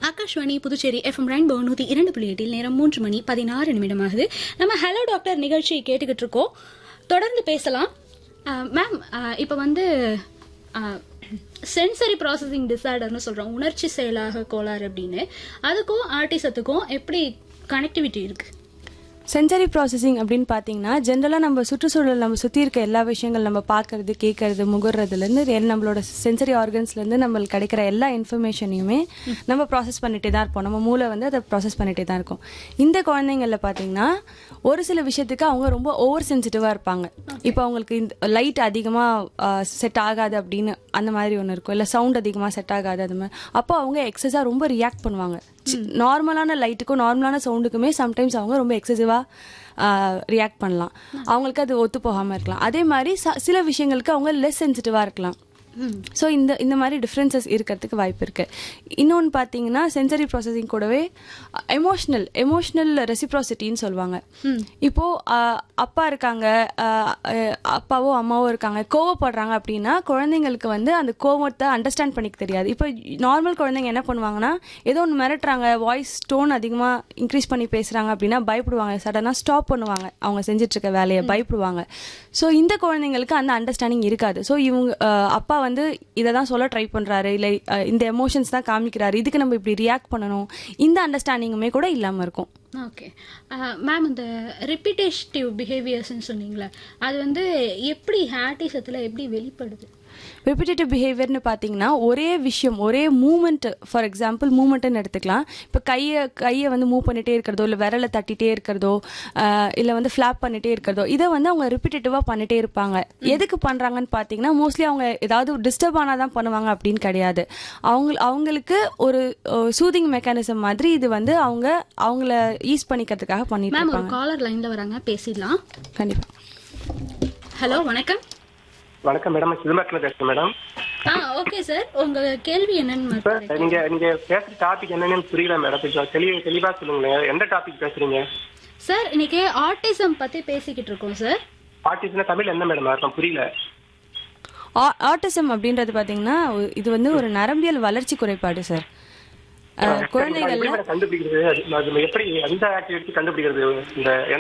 Akashvani Puducherry FM rainbow நூத்தி இரண்டு புள்ளி எட்டில் நேரம் மூன்று மணி பதினாறு நிமிடமாகுது நம்ம ஹலோ டாக்டர் நிகழ்ச்சி கேட்டுக்கிட்டு இருக்கோம் தொடர்ந்து பேசலாம் மேம் இப்போ வந்து சென்சரி ப்ராசஸிங் டிசார்டர்னு சொல்றோம் உணர்ச்சி செயலாக கோளாறு அப்படின்னு அதுக்கும் ஆர்டிசத்துக்கும் எப்படி கனெக்டிவிட்டி இருக்கு சென்சரி ப்ராசஸிங் அப்படின்னு பார்த்தீங்கன்னா ஜென்ரலாக நம்ம சுற்றுச்சூழல் நம்ம சுற்றி இருக்க எல்லா விஷயங்கள் நம்ம பார்க்கறது கேட்கறது முகர்றதுலேருந்து நம்மளோட சென்சரி ஆர்கன்ஸ்லேருந்து நம்மளுக்கு கிடைக்கிற எல்லா இன்ஃபர்மேஷனையுமே நம்ம ப்ராசஸ் பண்ணிட்டே தான் இருப்போம் நம்ம மூளை வந்து அதை ப்ராசஸ் பண்ணிட்டே தான் இருக்கும் இந்த குழந்தைங்களில் பார்த்தீங்கன்னா ஒரு சில விஷயத்துக்கு அவங்க ரொம்ப ஓவர் சென்சிட்டிவாக இருப்பாங்க இப்போ அவங்களுக்கு இந்த லைட் அதிகமாக செட் ஆகாது அப்படின்னு அந்த மாதிரி ஒன்று இருக்கும் இல்லை சவுண்ட் அதிகமாக செட் ஆகாது அது மாதிரி அப்போ அவங்க எக்ஸஸாக ரொம்ப ரியாக்ட் பண்ணுவாங்க நார்மலான லைட்டுக்கும் நார்மலான சவுண்டுக்குமே சம்டைம்ஸ் அவங்க ரொம்ப எக்ஸசிவாக ரியாக்ட் பண்ணலாம் அவங்களுக்கு அது ஒத்து போகாமல் இருக்கலாம் அதே மாதிரி ச- சில விஷயங்களுக்கு அவங்க லெஸ் சென்சிட்டிவாக இருக்கலாம் ஸோ இந்த இந்த மாதிரி டிஃப்ரென்சஸ் இருக்கிறதுக்கு வாய்ப்பு இருக்கு இன்னொன்று பார்த்தீங்கன்னா சென்சரி ப்ராசஸிங் கூடவே எமோஷ்னல் எமோஷ்னல் ரெசிப்ராசிட்டின்னு சொல்லுவாங்க இப்போ அஹ், அப்பா இருக்காங்க அஹ், அஹ், அப்பாவோ அம்மாவோ இருக்காங்க கோவப்படுறாங்க அப்படின்னா குழந்தைங்களுக்கு வந்து அந்த கோவத்தை அண்டர்ஸ்டாண்ட் பண்ணிக்க தெரியாது இப்போ நார்மல் குழந்தைங்க என்ன பண்ணுவாங்கன்னா ஏதோ ஒன்று மிரட்டுறாங்க வாய்ஸ் டோன் அதிகமாக இன்க்ரீஸ் பண்ணி பேசுகிறாங்க அப்படின்னா பயப்படுவாங்க சடனாக ஸ்டாப் பண்ணுவாங்க அவங்க செஞ்சுட்டு இருக்க வேலையை பயப்படுவாங்க ஸோ இந்த குழந்தைங்களுக்கு அந்த அண்டர்ஸ்டாண்டிங் இருக்காது ஸோ இவங்க அஹ், அப்பா வந்து இதை தான் சொல்ல ட்ரை பண்ணுறாரு இல்லை அஹ், இந்த எமோஷன்ஸ் தான் காமிக்கிறாரு இதுக்கு நம்ம இப்படி ரியாக்ட் பண்ணணும் இந்த அண்டர்ஸ்டாண்டிங்குமே கூட இல்லாமல் இருக்கும் ஓகே மேம் இந்த ரிப்பிட்டேட்டிவ் பிஹேவியர்ஸ்னு சொன்னீங்களே அது வந்து எப்படி ஹேட்டிசத்தில் எப்படி வெளிப்படுது ரிப்பிட்டேட்டிவ் பிஹேவியர்னு பார்த்தீங்கன்னா ஒரே விஷயம் ஒரே மூமெண்ட் ஃபார் எக்ஸாம்பிள் மூமெண்ட்னு எடுத்துக்கலாம் இப்போ கையை கையை வந்து மூவ் பண்ணிட்டே இருக்கிறதோ இல்லை விரலை தட்டிட்டே இருக்கிறதோ இல்லை வந்து ஃப்ளாப் பண்ணிட்டே இருக்கிறதோ இதை வந்து அவங்க ரிப்பிட்டேட்டிவாக பண்ணிட்டே இருப்பாங்க எதுக்கு பண்ணுறாங்கன்னு பார்த்தீங்கன்னா மோஸ்ட்லி அவங்க ஏதாவது டிஸ்டர்ப் ஆனால் தான் பண்ணுவாங்க அப்படின்னு கிடையாது அவங்க அவங்களுக்கு ஒரு சூதிங் மெக்கானிசம் மாதிரி இது வந்து அவங்க அவங்கள ஈஸ் பண்ணிக்கிறதுக்காக பண்ணிட்டு மேம் ஒரு இருப்பாங்க காலர் லைன்ல வராங்க பேசிடலாம் கண்டிப்பாக ஹலோ வணக்கம் வணக்கம் மேடம் சிதம்பரத்துல பேசுறேன் மேடம் ஆ ஓகே சார் உங்க கேள்வி என்னன்னு சார் மட்டும் நீங்க நீங்க பேசுற டாபிக் என்னன்னு புரியல மேடம் கொஞ்சம் தெளிவா தெளிவா சொல்லுங்களேன் எந்த டாபிக் பேசுறீங்க சார் இன்னைக்கு ஆட்டிசம் பத்தி பேசிக்கிட்டு இருக்கோம் சார் ஆர்டிஸ்ட்னா தமிழ் என்ன மேடம் அர்த்தம் புரியல ஆட்டிசம் அப்படின்றது பார்த்தீங்கன்னா ஒ- இது வந்து ஒரு நரம்பியல் வளர்ச்சி குறைபாடு சார் அஹ், எப்படி குழந்தைகள்ல மேடம் கண்டுபிடிக்கிறது அது- அது எப்படி எந்த ஆக்டிவிட்டி கண்டுபிடிக்கிறது இந்த